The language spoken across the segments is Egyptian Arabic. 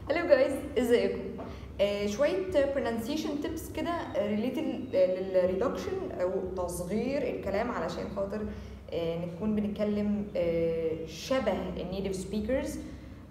هلو جايز ازيكم آه شويه pronunciation tips كده ريليتد للريدكشن او تصغير الكلام علشان خاطر آه نكون بنتكلم آه شبه النيتيف سبيكرز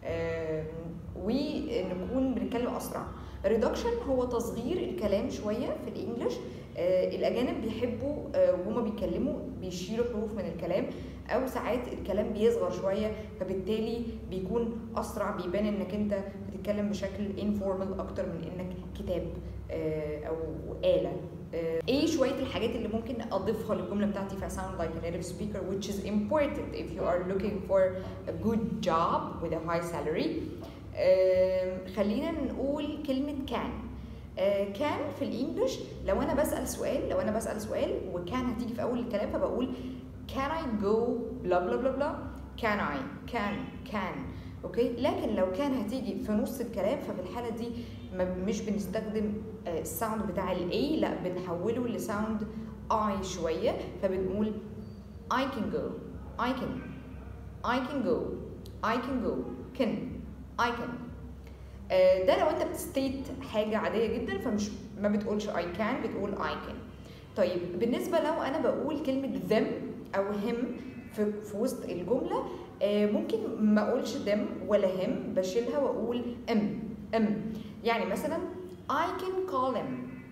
ونكون بنتكلم اسرع الريدكشن هو تصغير الكلام شويه في الانجليش آه الاجانب بيحبوا آه وهما بيتكلموا بيشيلوا حروف من الكلام او ساعات الكلام بيصغر شويه فبالتالي بيكون اسرع بيبان انك انت بتتكلم بشكل انفورمال اكتر من انك كتاب آه او آلة آه ايه شويه الحاجات اللي ممكن اضيفها للجمله بتاعتي في sound like a native speaker which is important if you are looking for a good job with a high salary آه خلينا نقول كلمه كان كان في الانجليش لو انا بسال سؤال لو انا بسال سؤال وكان هتيجي في اول الكلام فبقول can I go بلا بلا بلا بلا can I can can اوكي لكن لو كان هتيجي في نص الكلام ففي الحاله دي مش بنستخدم الساوند بتاع الاي لا بنحوله لساوند اي شويه فبنقول I can go I can I can go I can go can I can ده لو انت بتستيت حاجه عاديه جدا فمش ما بتقولش I can بتقول I can طيب بالنسبه لو انا بقول كلمه them او him في, في وسط الجمله ممكن ما اقولش them ولا him بشيلها واقول am am يعني مثلا I can call him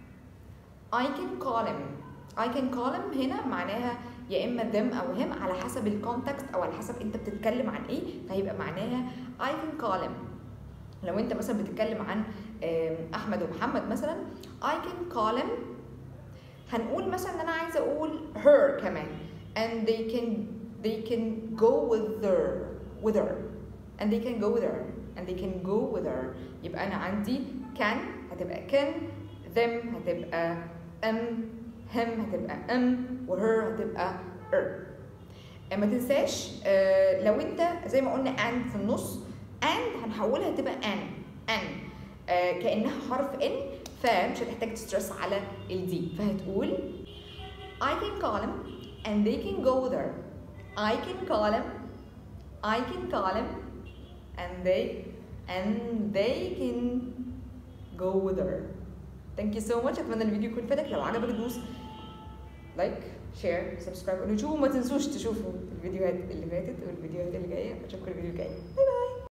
I can call him I can call him هنا معناها يا اما them او him على حسب الكونتكست او على حسب انت بتتكلم عن ايه فهيبقى معناها I can call him لو انت مثلا بتتكلم عن احمد ومحمد مثلا I can call him هنقول مثلا ان انا عايزه اقول her كمان and they can they can go with her with her and they can go with her and they can go with her يبقى انا عندي can هتبقى can them هتبقى am him هتبقى am وher هتبقى er ما تنساش آه لو انت زي ما قلنا and في النص and هنحولها تبقى an an آه كانها حرف n فمش هتحتاج تسترس على الدي فهتقول I can call him and they can go there I can call him I can call him and they and they can go there thank you so much اتمنى الفيديو يكون فادك لو عجبك دوس لايك شير سبسكرايب ونشوفوا ما تنسوش تشوفوا الفيديوهات اللي فاتت والفيديوهات اللي جايه اشوفكم الفيديو الجاي باي باي